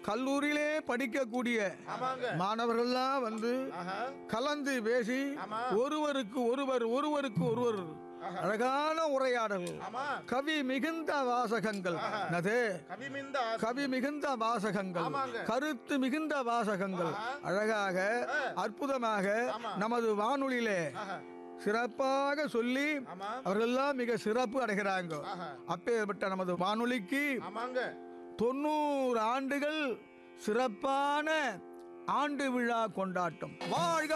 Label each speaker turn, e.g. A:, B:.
A: கல்லூரியிலே படிக்கக்கூடிய
B: ஆமாங்க
A: மாணவர்கள்லாம் வந்து
B: ஆஹா
A: கலந்து பேசி
B: ஆமா.
A: ஒருவருக்கு ஒருவர் ஒருவருக்கு ஒருவர் அழகான உரையாடல்
B: ஆமா
A: கவி மிகுந்த வாசகங்கள் அது
B: கவிமிந்த
A: கவி மிகுந்த வாசகங்கள்
B: ஆமாங்க.
A: கருத்து மிகுந்த வாசகங்கள் அழகாக அற்புதமாக
B: ஆமா.
A: நமது வானொலியிலே
B: ஆஹா
A: சிறப்பாக சொல்லி
B: ஆமா
A: அவர்களெல்லாம் மிக சிறப்பு அடைகிறாங்க
B: ஆஹா
A: அப்பேற்பட்ட நமது வானொலிக்கு
B: ஆமாங்க
A: தொண்ணூறு ஆண்டுகள் சிறப்பான ஆண்டு விழா கொண்டாட்டம் வாழ்க